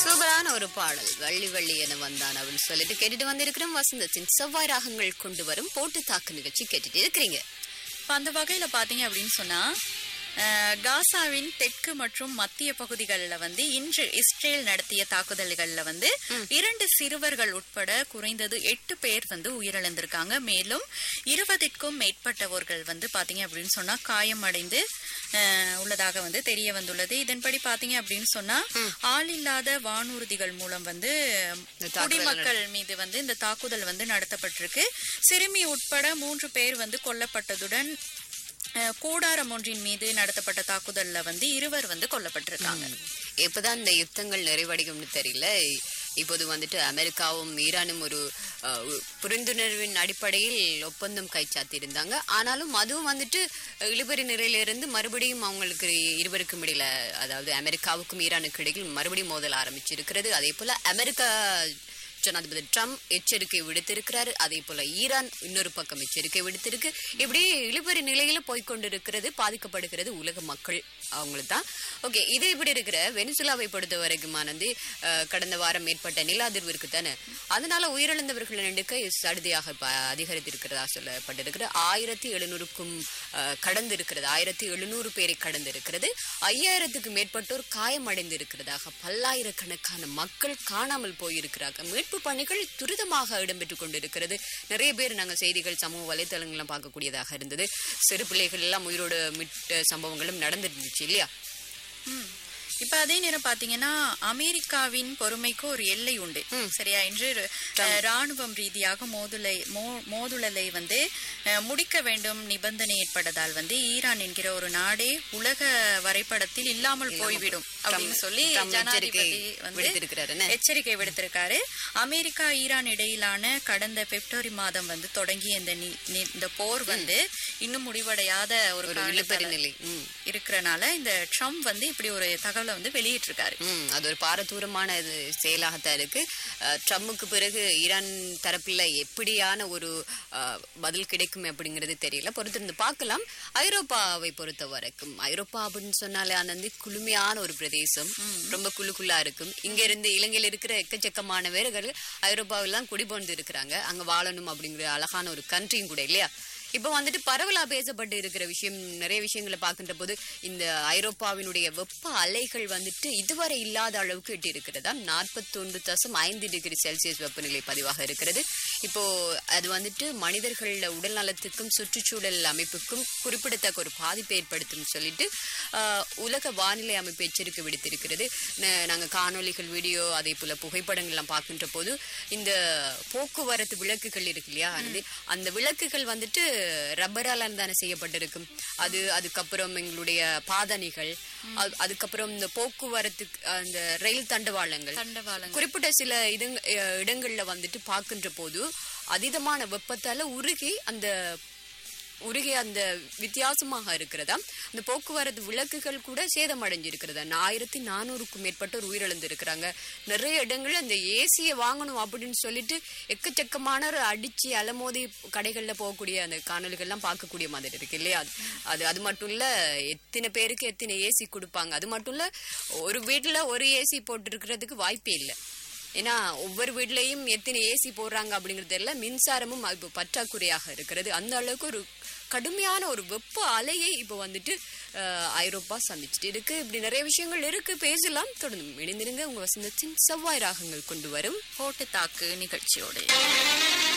சூப்பரான ஒரு பாடல் வள்ளி வள்ளி என வந்தான் அப்படின்னு சொல்லிட்டு கேட்டுட்டு வந்திருக்கிறோம் வசந்தத்தின் செவ்வாய் ராகங்கள் கொண்டு வரும் போட்டு தாக்கு நிகழ்ச்சி கேட்டுட்டு இருக்கிறீங்க இப்ப அந்த வகையில பாத்தீங்க அப்படின்னு சொன்னா அஹ், காசாவின் தெற்கு மற்றும் மத்திய பகுதிகளில் வந்து இன்று இஸ்ரேல் நடத்திய தாக்குதல்கள்ல வந்து இரண்டு சிறுவர்கள் உட்பட குறைந்தது எட்டு பேர் வந்து உயிரிழந்திருக்காங்க மேலும் இருபதிற்கும் மேற்பட்டவர்கள் வந்து பாத்தீங்க அப்படின்னு சொன்னா காயமடைந்து அஹ், உள்ளதாக வந்து தெரிய வந்துள்ளது இதன்படி பாத்தீங்க அப்படின்னு சொன்னா ஆளில்லாத வானூர்திகள் மூலம் வந்து தாக்குதல் குடிமக்கள் மீது வந்து இந்த தாக்குதல் வந்து நடத்தப்பட்டிருக்கு சிறுமி உட்பட மூன்று பேர் வந்து கொல்லப்பட்டதுடன் அஹ், கூடாரம் ஒன்றின் மீது நடத்தப்பட்ட தாக்குதல்ல வந்து இருவர் வந்து கொல்லப்பட்டிருக்காங்க எப்பதான் இந்த யுத்தங்கள் நிறைவடையும்னு தெரியல இப்போது வந்துட்டு அமெரிக்காவும் ஈரானும் ஒரு அஹ், ஒரு புரிந்துணர்வின் அடிப்படையில் ஒப்பந்தம் கைச்சாத்தி இருந்தாங்க ஆனாலும் அதுவும் வந்துட்டு இழுபறி நிலையிலிருந்து மறுபடியும் அவங்களுக்கு இருவருக்கும் இடையில அதாவது அமெரிக்காவுக்கும் ஈரானுக்கு இடையில் மறுபடியும் மோதல் ஆரம்பிச்சிருக்கிறது அதே போல அமெரிக்கா ஜனாதிபதி ட்ரம்ப் எச்சரிக்கை விடுத்திருக்கிறாரு அதே போல ஈரான் இன்னொரு பக்கம் எச்சரிக்கை விடுத்திருக்கு இப்படி இழுபறி நிலையில போய்க்கொண்டிருக்கிறது பாதிக்கப்படுகிறது உலக மக்கள் அவங்களுக்கு தான் ஓகே இது இப்படி இருக்கிற வெனிசுலாவை பொறுத்த வரைக்கும் ஆனந்தி அஹ், கடந்த வாரம் ஏற்பட்ட நில அதிர்வு இருக்கு தானே அதனால உயிரிழந்தவர்களின் எண்ணிக்கை சடுதியாக ப- அதிகரித்திருக்கிறதா சொல்லப்பட்டிருக்கிறது ஆயிரத்தி எழுநூறுக்கும் அஹ், கடந்து இருக்கிறது ஆயிரத்தி எழுநூறு பேரை கடந்து இருக்கிறது ஐயாயிரத்துக்கு மேற்பட்டோர் காயமடைந்து இருக்கிறதாக பல்லாயிரக்கணக்கான மக்கள் காணாமல் போயிருக்கிறாங்க மீட்பு பணிகள் துரிதமாக இடம்பெற்றுக் கொண்டிருக்கிறது நிறைய பேர் நாங்கள் செய்திகள் சமூக வலைத்தளங்கள்லாம் பார்க்கக்கூடியதாக இருந்தது சிறு பிள்ளைகள் எல்லாம் உயிரோடு மீட்ட சம்பவங்களும் நடந்துருந்துச்சு இல்லையா ம். இப்ப அதே நேரம் பாத்தீங்கன்னா அமெரிக்காவின் பொறுமைக்கு ஒரு எல்லை உண்டு சரியா இன்று அஹ், ராணுவம் ரீதியாக மோதுலை மோ- மோதுழலை வந்து அஹ், முடிக்க வேண்டும் நிபந்தனை ஏற்பட்டதால் வந்து ஈரான் என்கிற ஒரு நாடே உலக வரைபடத்தில் இல்லாமல் போய்விடும் அப்படின்னு சொல்லி ட்ரம்ப் எச்சரிக்கை ஜனாதிபதி வந்து விடுத்திருக்கிறாரு என்ன? எச்சரிக்கை விடுத்திருக்காரு அமெரிக்கா ஈரான் இடையிலான கடந்த பிப்ரவரி மாதம் வந்து தொடங்கிய இந்த நி- நி- இந்த போர் வந்து இன்னும் முடிவடையாத ஒரு ஒரு இழுபறி காரணத்தால நிலை ம் இருக்கறனால இந்த ட்ரம்ப் வந்து இப்படி ஒரு தகவலை வந்து வெளியிட்டிருக்காரு ம் அது ஒரு பாரதூரமான இது செயலாகத்தான் இருக்கு அஹ், ட்ரம்புக்கு பிறகு ஈரான் தரப்புல எப்படியான ஒரு அஹ், பதில் கிடைக்கும் அப்படிங்கிறது தெரியல பொறுத்திருந்து பார்க்கலாம் ஐரோப்பாவை பொறுத்த வரைக்கும் ஐரோப்பா அப்படின்னு சொன்னாலே ஆனந்தி குளுமையான ஒரு பிரதேசம் ரொம்ப குளு குளா இருக்கும் இங்க இருந்து இலங்கையில இருக்கிற எக்கச்சக்கமான பேர்கள் ஐரோப்பாவெல்லாம் குடிபோந்து இருக்கிறாங்க அங்க வாழணும் அப்படிங்கிற அழகான ஒரு கண்ட்ரியும் கூட இல்லையா இப்போ வந்துட்டு பரவலா பேசப்பட்டு இருக்கிற விஷயம் நிறைய விஷயங்களை பார்க்கின்ற போது இந்த ஐரோப்பாவினுடைய வெப்ப அலைகள் வந்துட்டு இதுவரை இல்லாத அளவுக்கு எட்டி இருக்கிறதா நாற்பத்தொன்று தசம் ஐந்து டிகிரி செல்சியஸ் வெப்பநிலை பதிவாக இருக்கிறது இப்போ அது வந்துட்டு மனிதர்கள உடல் நலத்துக்கும் சுற்றுச்சூழல் அமைப்புக்கும் குறிப்பிடத்தக்க ஒரு பாதிப்பை ஏற்படுத்தும் சொல்லிட்டு ஆஹ், உலக வானிலை அமைப்பு எச்சரிக்கை விடுத்திருக்கிறது ந- நாங்க காணொளிகள் வீடியோ அதே போல புகைப்படங்கள்லாம் பார்க்கின்ற போது இந்த போக்குவரத்து விளக்குகள் இருக்கு இல்லையா ஆனந்தி அந்த விளக்குகள் வந்துட்டு ரப்பரால தானே செய்யப்பட்டிருக்கும் அது அதுக்கப்புறம் எங்களுடைய பாதணிகள் அது- அதுக்கப்புறம் இந்த போக்குவரத்து அந்த ரயில் தண்டவாளங்கள் தண்டவாளங்கள் குறிப்பிட்ட சில இடங்க அஹ் இடங்கள்ல வந்துட்டு பார்க்கின்ற போது அதீதமான வெப்பத்தால உருகி அந்த உருகி அந்த வித்தியாசமாக இருக்கிறதா அந்த போக்குவரத்து விளக்குகள் கூட சேதமடைஞ்சிருக்கிறதா ஆயிரத்தி நானூறுக்கும் மேற்பட்டோர் உயிரிழந்திருக்கிறாங்க நிறைய இடங்கள்ல அந்த ஏசியை வாங்கணும் அப்படின்னு சொல்லிட்டு எக்கச்சக்கமானவர் அடிச்சு அலமோதி கடைகள்ல போகக்கூடிய அந்த காணொலிகள்லாம் பார்க்கக்கூடிய மாதிரி இருக்கு இல்லையா அது- அது அது மட்டும் இல்ல எத்தனை பேருக்கு எத்தனை ஏசி கொடுப்பாங்க அது மட்டும் இல்ல ஒரு வீட்டுல ஒரு ஏசி போட்டிருக்கிறதுக்கு வாய்ப்பே இல்லை ஏன்னா ஒவ்வொரு வீட்லயும் எத்தனை ஏசி போடுறாங்க அப்படிங்கிறது தெரியல மின்சாரமும் இப்போ பற்றாக்குறையாக இருக்கிறது அந்த அளவுக்கு ஒரு கடுமையான ஒரு வெப்ப அலையை இப்போ வந்துட்டு அஹ், ஐரோப்பா சந்திச்சுட்டு இருக்கு இப்படி நிறைய விஷயங்கள் இருக்கு பேசலாம் தொடர்ந்து இணைந்திருங்க உங்க வசந்தத்தின் செவ்வாய் ராகங்கள் கொண்டு வரும் போட்டு தாக்கு நிகழ்ச்சியோடு